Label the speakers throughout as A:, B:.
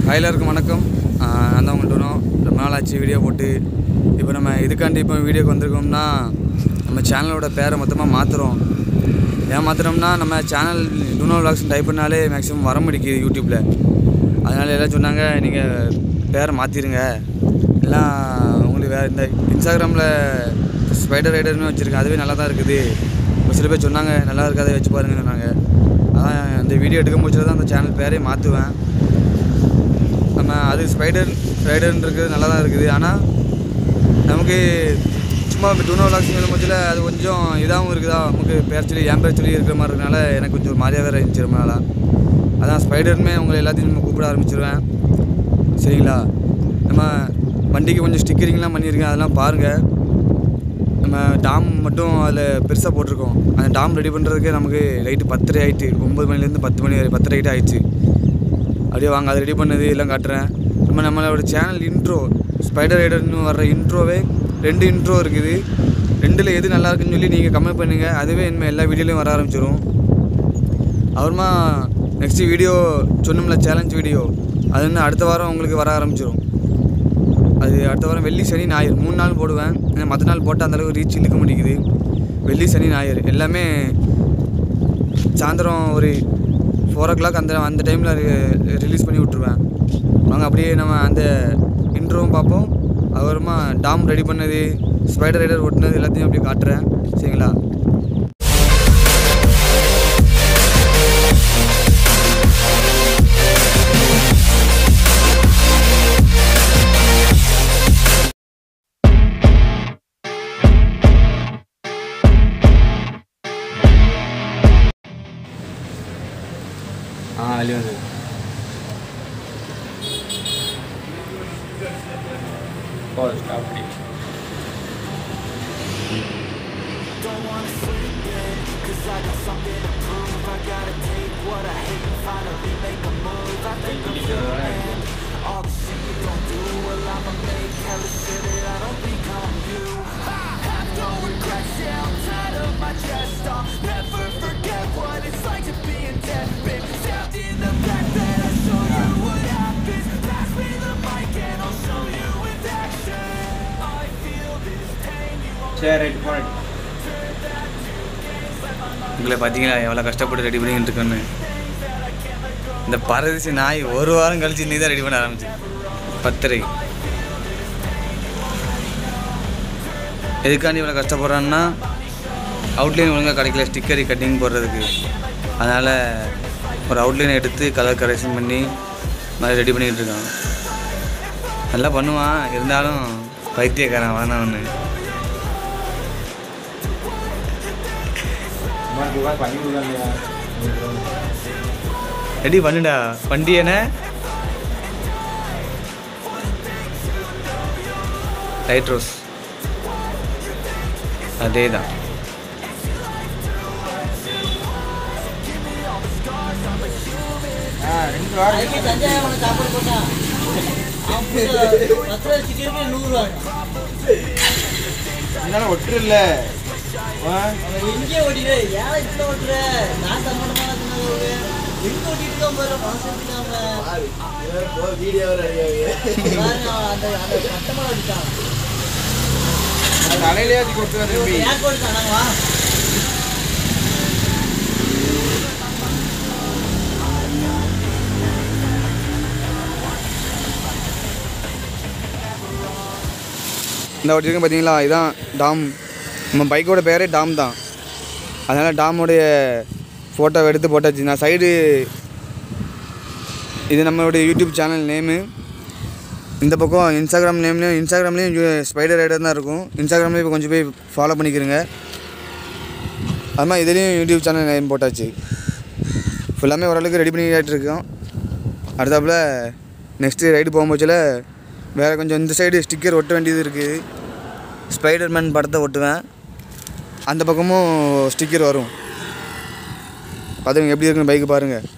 A: hi எல்லாருக்கும் வணக்கம் ஆஹ் நான் தான் உங்கள்கிட்ட வரோம் ரொம்ப நாள் ஆச்சு வீடியோ போட்டு இப்போ நம்ம இதுக்காண்டி இப்போ வீடியோக்கு வந்திருக்கோம்னா நம்ம சேனலோட பேரை மொத்தமாக மாற்றுறோம் ஏன் மாற்றுறோம்னா நம்ம சேனல் டூனோ விளாக்ஸ் டைப் பண்ணாலே மேக்ஸிமம் வர முடிக்குது யூடியூப்பில் அதனால் எல்லாம் சொன்னாங்க நீங்கள் பேரை மாற்றிடுங்க எல்லாம் உங்களுக்கு வேறு இந்த இன்ஸ்டாகிராமில் ஸ்பைடர் ரைடர்னு வச்சுருக்கேன் அதுவே நல்லா தான் இருக்குது ஒரு சில பேர் சொன்னாங்க நல்லா இருக்காதை வச்சு பாருங்கன்னு சொன்னாங்க அதான் இந்த வீடியோ எடுக்கும் போது தான் அந்த சேனல் பேரே மாற்றுவேன் நம்ம அது ஸ்பைடர் ரைடர்னு இருக்குது நல்லா தான் இருக்குது ஆனால் நமக்கு சும்மா இப்போ டூனோ விளாக்ஸ் சொல்லும் போதில் அது கொஞ்சம் இதாகவும் இருக்குதா நமக்கு பேர் சொல்லி என் பேர் சொல்லி இருக்கிற மாதிரி இருக்கனால எனக்கு கொஞ்சம் ஒரு மாதிரியாக வேறு இருந்துச்சு ரொம்ப நாளாக அதான் ஸ்பைடர்மே உங்களை எல்லாத்தையும் நம்ம கூப்பிட ஆரம்பிச்சிருவேன் சரிங்களா நம்ம வண்டிக்கு கொஞ்சம் ஸ்டிக்கரிங்லாம் பண்ணியிருக்கேன் அதெல்லாம் பாருங்கள் நம்ம டாம் மட்டும் அதில் பெருசாக போட்டிருக்கோம் அந்த டாம் ரெடி பண்ணுறதுக்கே நமக்கு லைட்டு பத்தரை ஆயிட்டு ஒம்பது மணிலேருந்து பத்து மணி வரை பத்தரை ஆகிட்டு ஆயிடுச்சு அப்படியே வாங்க அதை ரெடி பண்ணது எல்லாம் காட்டுறேன் நம்ம நம்மளோட சேனல் இன்ட்ரோ ஸ்பைடர் ரைடர்னு வர்ற இன்ட்ரோவே ரெண்டு இன்ட்ரோ இருக்குது ரெண்டில் எது நல்லா இருக்குன்னு சொல்லி நீங்கள் கமெண்ட் பண்ணுங்கள் அதுவே இனிமேல் எல்லா வீடியோலையும் வர ஆரம்பிச்சிடும் அப்புறமா நெக்ஸ்ட்டு வீடியோ சொன்னோம்ல சேலஞ்ச் வீடியோ அது வந்து அடுத்த வாரம் உங்களுக்கு வர ஆரம்பிச்சிடும் அது அடுத்த வாரம் வெள்ளி சனி ஞாயிறு மூணு நாள் போடுவேன் ஏன்னா மற்ற நாள் போட்டால் அந்தளவுக்கு ரீச் இழுக்க மாட்டேங்குது வெள்ளி சனி ஞாயிறு எல்லாமே சாயந்தரம் ஒரு ஃபோர் ஓ கிளாக் அந்த அந்த டைமில் ரிலீஸ் பண்ணி விட்ருவேன் வாங்க அப்படியே நம்ம அந்த இன்ட்ரோவும் பார்ப்போம் அப்புறமா டாம் ரெடி பண்ணது ஸ்பைடர் ரைடர் ஒட்டினது எல்லாத்தையும் அப்படியே காட்டுறேன் சரிங்களா ஆ வெளியே வந்து
B: சரி ரைட் போனேன்
A: உங்களை பார்த்தீங்களா எவ்வளோ கஷ்டப்பட்டு ரெடி பண்ணிக்கிட்டு இருக்கேன்னு இந்த பரதேசி நாய் ஒரு வாரம் கழிச்சு நீ தான் ரெடி பண்ண ஆரம்பிச்சு பத்தரை எதுக்காண்டி இவ்வளோ கஷ்டப்படுறான்னா அவுட்லைன் ஒழுங்காக கிடைக்கல ஸ்டிக்கர் கட்டிங் போடுறதுக்கு அதனால் ஒரு அவுட்லைன் எடுத்து கலர் கரெக்ஷன் பண்ணி மாதிரி ரெடி பண்ணிக்கிட்டு இருக்கான் நல்லா பண்ணுவான் இருந்தாலும் பைத்தியக்காரன் வேணாம் ஒன்று
B: அம்மா துவா பண்ணி கொடுக்கலையா
A: ரெடி பண்ணுடா வண்டி என்ன லைட் ரோஸ் அதே தான்
B: ஆ ரெண்டு வாரம்
C: அதுக்கு தஞ்சாவூர் அவனை சாப்பாடு போட்டான் அவன் புது பத்து ரூபா சிக்கனுக்கு நூறுரூவா
B: இருந்தாலும் ஒட்டு இல்லை
C: அவன் எங்கே ஓட்டிடு ஏன் இப்படி ஓட்டுற நான் சம்பளமாக சொன்னது எங்கே ஓட்டிட்டு இருக்கான் பாரு மனசு இருக்காம பாருங்க அவன் அந்த அந்த கட்டமாக ஓட்டிட்டான்
B: தலையிலே ஆச்சு கொடுத்து திரும்பி
C: ஏன் ஓடிட்டான் நாங்கள் வா
A: இந்த வச்சிருக்கேன் பார்த்தீங்களா இதான் டாம் நம்ம பைக்கோட பேரே டாம் தான் அதனால் டாமுடைய ஃபோட்டோவை எடுத்து போட்டாச்சு நான் சைடு இது நம்மளுடைய யூடியூப் சேனல் நேமு இந்த பக்கம் இன்ஸ்டாகிராம் நேம்லேயும் இன்ஸ்டாகிராம்லேயும் ஸ்பைடர் ரைடர் தான் இருக்கும் இன்ஸ்டாகிராம்லேயும் இப்போ கொஞ்சம் போய் ஃபாலோ பண்ணிக்கிறேங்க அது மாதிரி இதுலேயும் யூடியூப் சேனல் நேம் போட்டாச்சு ஃபுல்லாமே ஓரளவுக்கு ரெடி பண்ணிக்கிட்டு இருக்கோம் அடுத்தாப்புல நெக்ஸ்ட்டு ரைடு போகும்போச்சில் வேறு கொஞ்சம் இந்த சைடு ஸ்டிக்கர் ஒட்ட வேண்டியது இருக்குது ஸ்பைடர்மேன் படத்தை ஒட்டுவேன் அந்த பக்கமும் ஸ்டிக்கர் வரும் பார்த்துங்க எப்படி இருக்குன்னு பைக்கு பாருங்கள்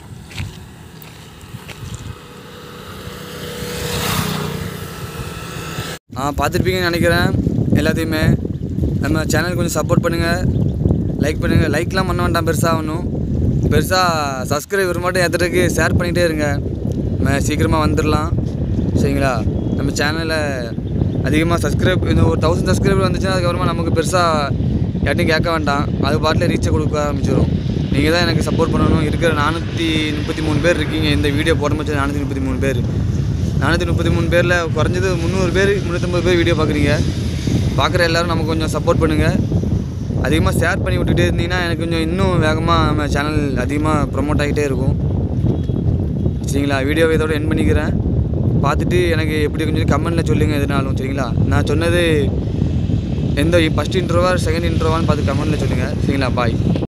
A: ஆ பார்த்துருப்பீங்கன்னு நினைக்கிறேன் எல்லாத்தையுமே நம்ம சேனல் கொஞ்சம் சப்போர்ட் பண்ணுங்கள் லைக் பண்ணுங்கள் லைக்லாம் பண்ண வேண்டாம் பெருசாக ஒன்றும் பெருசாக சப்ஸ்கிரைபர் மட்டும் ஏற்றுறதுக்கு ஷேர் பண்ணிகிட்டே இருங்க நம்ம சீக்கிரமாக வந்துடலாம் சரிங்களா நம்ம சேனலை அதிகமாக சப்ஸ்கிரைப் இந்த ஒரு தௌசண்ட் சப்ஸ்கிரைபர் வந்துச்சுன்னா அதுக்கப்புறமா நமக்கு பெருசாக யார்ட்டையும் கேட்க வேண்டாம் அது பாட்டில் ரீச்சை கொடுக்க ஆரம்பிச்சிடும் நீங்கள் தான் எனக்கு சப்போர்ட் பண்ணணும் இருக்கிற நானூற்றி முப்பத்தி மூணு பேர் இருக்கீங்க இந்த வீடியோ போட முடிச்சது நானூற்றி முப்பத்தி மூணு பேர் நானூற்றி முப்பத்தி மூணு பேரில் குறைஞ்சது முந்நூறு பேர் முந்நூற்றம்பது பேர் வீடியோ பார்க்குறீங்க பார்க்குற எல்லோரும் நமக்கு கொஞ்சம் சப்போர்ட் பண்ணுங்கள் அதிகமாக ஷேர் பண்ணி விட்டுட்டே இருந்தீங்கன்னா எனக்கு கொஞ்சம் இன்னும் வேகமாக நம்ம சேனல் அதிகமாக ப்ரொமோட் ஆகிட்டே இருக்கும் சரிங்களா வீடியோவை இதோட என் பண்ணிக்கிறேன் பார்த்துட்டு எனக்கு எப்படி கொஞ்சம் கமெண்ட்டில் சொல்லுங்கள் எதுனாலும் சரிங்களா நான் சொன்னது எந்த ஃபஸ்ட் இன்ட்ரோவா செகண்ட் இன்ட்ரோவான்னு பார்த்து கமெண்ட்டில் சொல்லுங்கள் சரிங்களா பாய்